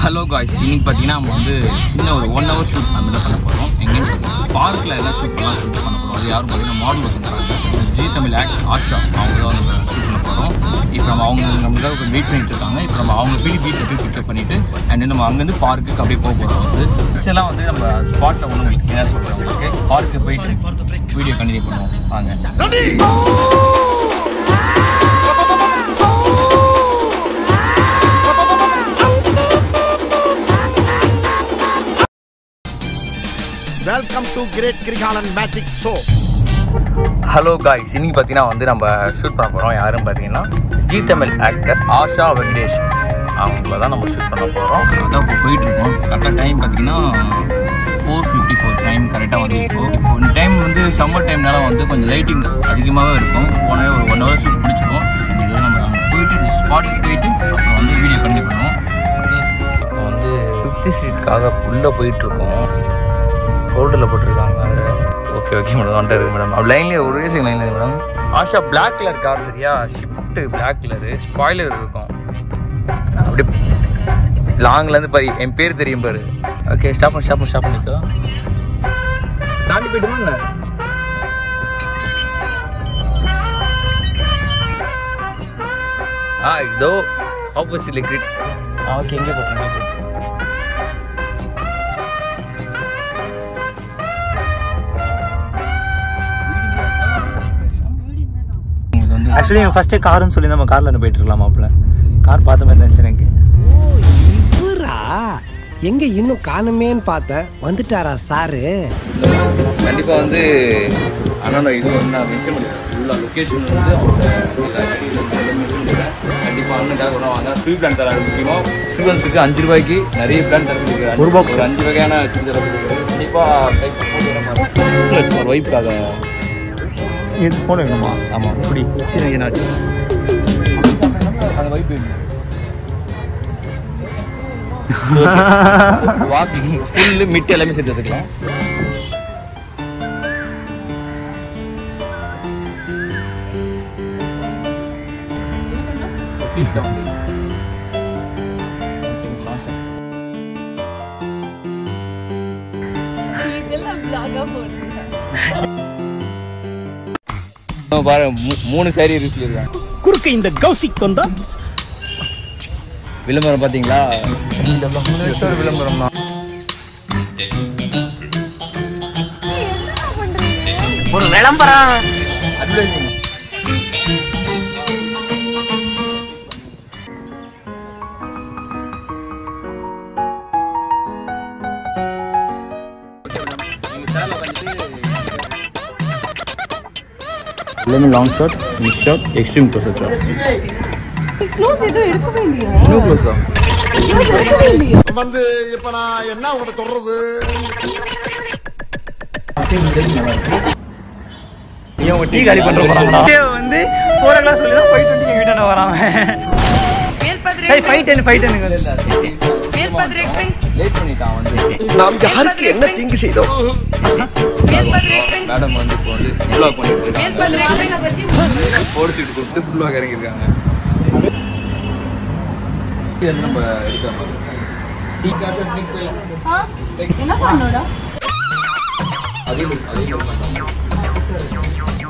Hello guys இன்னைக்கு பார்த்தீங்கன்னா நம்ம வந்து சின்ன ஒரு ஒன் ஹவர் ஷூட் அந்த மாதிரி பண்ண போகிறோம் எங்கேன்னு பார்த்தீங்கன்னா பார்க்கில் எல்லாம் ஷூட் பண்ணலாம் சொல்லிட்டு பண்ண போகிறோம் அது யாரும் பார்த்தீங்கன்னா மாடல் வந்துருக்காங்க ஜி தமிழ் ஆக்ட் ஆஷா அவங்க தான் நம்ம ஷூட் பண்ண போகிறோம் இப்போ நம்ம அவங்க நம்மளுக்காக கொஞ்சம் வெயிட் பண்ணிட்டு இருக்காங்க இப்போ நம்ம அவங்க வீடு வீட்டில் போய் பிக்கப் பண்ணிட்டு அண்ட் நம்ம அங்கேருந்து பார்க்குக்கு அப்படியே போக போகிறோம் வந்து ஆக்சுவலாக வந்து நம்ம ஸ்பாட்டில் ஒன்று உங்களுக்கு என்ன சொல்கிறோம் உங்களுக்கு பார்க்கு போயிட்டு வீடியோ கண்டினியூ பண்ணுவோம் வாங்க welcome to great Kirikalan magic show hello guys இன்னைக்கு பார்த்தீங்கன்னா வந்து நம்ம ஷூட் பண்ண போகிறோம் யாரும் பார்த்தீங்கன்னா ஜி தமிழ் ஆக்டர் ஆஷா வெங்கடேஷ் அவங்கள தான் நம்ம ஷூட் பண்ண போகிறோம் அதான் இப்போ போயிட்டு இருக்கோம் கரெக்டாக டைம் பார்த்தீங்கன்னா ஃபோர் ஃபிஃப்டி ஃபோர் டைம் கரெக்டாக வந்து இப்போ இப்போ இந்த டைம் வந்து சம்மர் டைம்னால வந்து கொஞ்சம் லைட்டிங் அதிகமாகவே இருக்கும் போன ஒரு ஒன் ஹவர் ஷூட் முடிச்சிருக்கோம் அண்ட் இதோட நம்ம அங்கே போயிட்டு ஸ்பாட்டுக்கு போயிட்டு அப்புறம் வந்து வீடியோ கண்டினியூ பண்ணுவோம் ஓகே இப்போ வந்து ஃபிஃப்டி ஸ்ட்ரீட்காக உள்ளே போயிட்டுருக்கோம் ஹோல்டரில் போட்டிருக்காங்க ஓகே ஓகே மேடம் வந்துட்டு இருக்கு மேடம் லைன்லேயே ஒரே சிங் லைனில் இருக்கு madam Asha black colour car சரியா ஷிஃப்ட்டு பிளாக் கலரு ஸ்பாய்லர் இருக்கும் அப்படி லாங்லேருந்து பாரு என் பேர் தெரியும் பாரு ஓகே ஸ்டாப் பண்ணி ஸ்டாப் பண்ணி ஸ்டாப் பண்ணிக்கோ தாண்டி போயிட்டுமா இல்லை ஆ இதோ ஆப்போசிட்ல கிரிட் ஓகே எங்கே போட்டுருங்க உங்களுக்கு வந்து ஆக்சுவலி நீங்கள் ஃபஸ்ட்டே காருன்னு சொல்லி நம்ம காரில் போயிட்டு இருக்கலாம் மாப்பிள்ள கார் பார்த்த மாதிரி இருந்துச்சு எனக்கு இவரா எங்க இன்னும் காணுமேன்னு பார்த்தேன் வந்துட்டாரா சாரு கண்டிப்பாக வந்து அண்ணா இது வந்து நான் மென்ஷன் பண்ணிடுறேன் ஃபுல்லாக லொக்கேஷன் வந்து அவங்க கண்டிப்பாக அண்ணனுக்காக கூட வாங்க ஃப்ரீ பிளான் தராரு முக்கியமாக ஸ்டூடெண்ட்ஸுக்கு அஞ்சு ரூபாய்க்கு நிறைய பிளான் தரதுக்கு ஒரு ரூபாய்க்கு. ஒரு அஞ்சு வகையான வச்சு தரதுக்கு கண்டிப்பாக ஒரு வைப்புக்காக இது ஃபோன் வேணுமா ஆமாம் இப்படி சரி என்னாச்சு அந்த வைப்பு வாக்கிங் புல்லு மிட்டு எல்லாமே சேர்த்து எடுத்துக்கலாம் பாரு மூ- மூணு சாரி இருக்கு இருக்காங்க குறுக்க இந்த கௌசிக் வந்தா விளம்பரம் பாத்தீங்களா இந்த விளம்பரம் தான் ஒரு விளம்பரம் எல்லாமே long shot mid shot extreme close shot close எதுவும் எடுக்கவே இல்லையா இன்னும் க்ளோஸ் தான் க்ளோஸ் எடுக்கவே இல்லையா வந்து இப்ப நான் என்ன உங்கள்ட்ட சொல்றது இவங்க டீ காலி பண்ணுற போகிறாங்களா வந்து ஃபோர் ஓ கிளாக் சொல்லி தான் ஃபைவ் டுவெண்ட்டி எங்கள் வீட்டாண்ட வராங்க ஏய் five ten five ten late பண்ணிட்டான் வந்து நாம் யாருக்கு என்ன தீங்கு செய்தோம் மேடம் வந்து இப்போ வந்து ஃபுல்லாக பண்ணிட்டு இருக்காங்க போடு சீட்டு கொடுத்து ஃபுல்லாக இறங்கியிருக்காங்க இது வந்து நம்ம எடுக்கிற மாதிரி டீ காஃபி ட்ரிங்க் போயிடலாம் என்ன பண்ணோடா அதே look, அதே look தான்.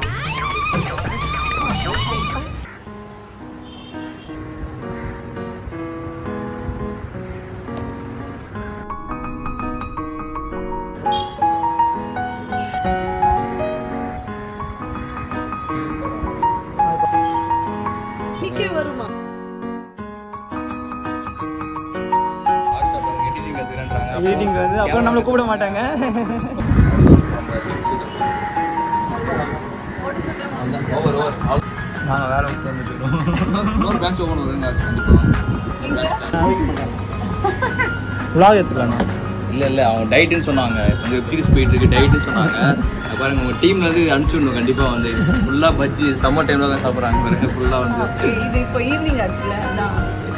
இன்னைக்கே வருமா ஆஷா பாருங்க, editing கத்துக்கிறேன்றாங்க. மீட்டிங் வந்து அப்புறம் நம்மளை கூப்பிட மாட்டாங்க அந்த over, over. அவ்வளவு. நாங்கள் வேலை விட்டு வந்துட்டு இருக்கோம் இன்னொரு branch open வருதுங்க, கண்டிப்பா. இன்னொரு branch. vlog எடுத்துக்கலாண்ணா இல்ல இல்ல அவங்க டயட்னு சொன்னாங்க இப்போ வெப் சீரிஸ் போயிட்டு இருக்கு டயட்னு சொன்னாங்க அது பாருங்க உங்க டீம்ல இருந்து அனுப்பிச்சு விடணும் கண்டிப்பா வந்து ஃபுல்லா பஜ்ஜி சம்மர் டைம்ல தான் சாப்பிடுறாங்க பாருங்க ஃபுல்லா வந்து இது இப்போ ஈவினிங் ஆச்சுல அதான்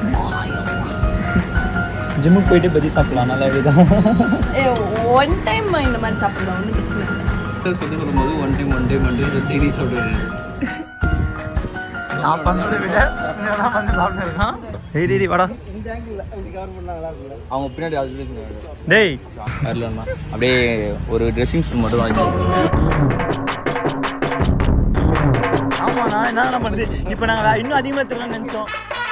ஜிம்முக்கு போயிட்டு பஜ்ஜி சாப்பிடலாம் நல்லா தான் ஏ ஒன் டைம் இந்த மாதிரி சாப்பிடலாம் ஒன்றும் பிரச்சனை இல்லை சொல்லி சொல்லும்போது one time one time one time தேடி சாப்பிடுறது நான் பண்ணதை விட நான் வந்து சாப்பிட்டுருக்கான் டேய் டேய் டேய், வாடா அவங்க பின்னாடி அது இருக்குங்க. டேய் வரலன்னா அப்படியே ஒரு ட்ரெஸ்ஸிங் ரூம் மட்டும் வாங்கி ஆமாண்ணா என்ன பண்ணுது இப்போ நாங்கள் இன்னும் அதிகமாக எடுத்துக்கலாம்னு நினச்சோம்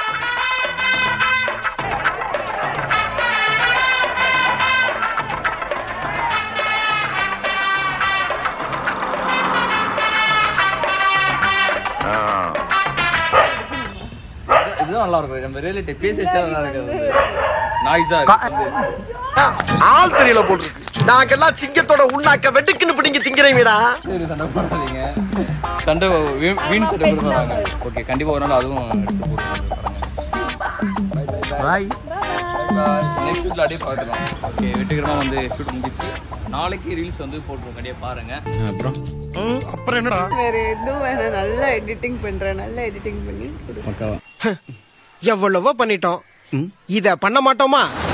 இதுதான் நல்லா இருக்கும் நம்ம ரியலிட்டி பேசிட்டே நல்லா இருக்குது நாய்ஸா இருக்கு ஆள் தெரியல போட்டுருக்கு நாங்கெல்லாம் சிங்கத்தோட உண்ணாக்க வெட்டுக்குன்னு பிடிங்க திங்கிறீங்கடா சரி சண்டை போடாதீங்க சண்டை வீ- வீண் சண்டை போடுறாங்க ஓகே கண்டிப்பா ஒரு நாள் அதுவும் எடுத்து போட்டு பாய் நெக்ஸ்ட் வீக்ல அப்படியே பார்த்துக்கலாம் ஓகே வெற்றிகரமா வந்து ஷூட் முடிஞ்சிச்சு நாளைக்கு ரீல்ஸ் வந்து போட்டுருவோம் கண்டிப்பா பாருங்க அப்புறம் அப்புறம் என்னடா வேற எதுவும் வேணாம் நல்லா எடிட்டிங் பண்றேன் நல்லா எடிட்டிங் பண்ணி கொடு. பக்காவா எவ்வளவோ பண்ணிட்டோம் இத பண்ண மாட்டோமா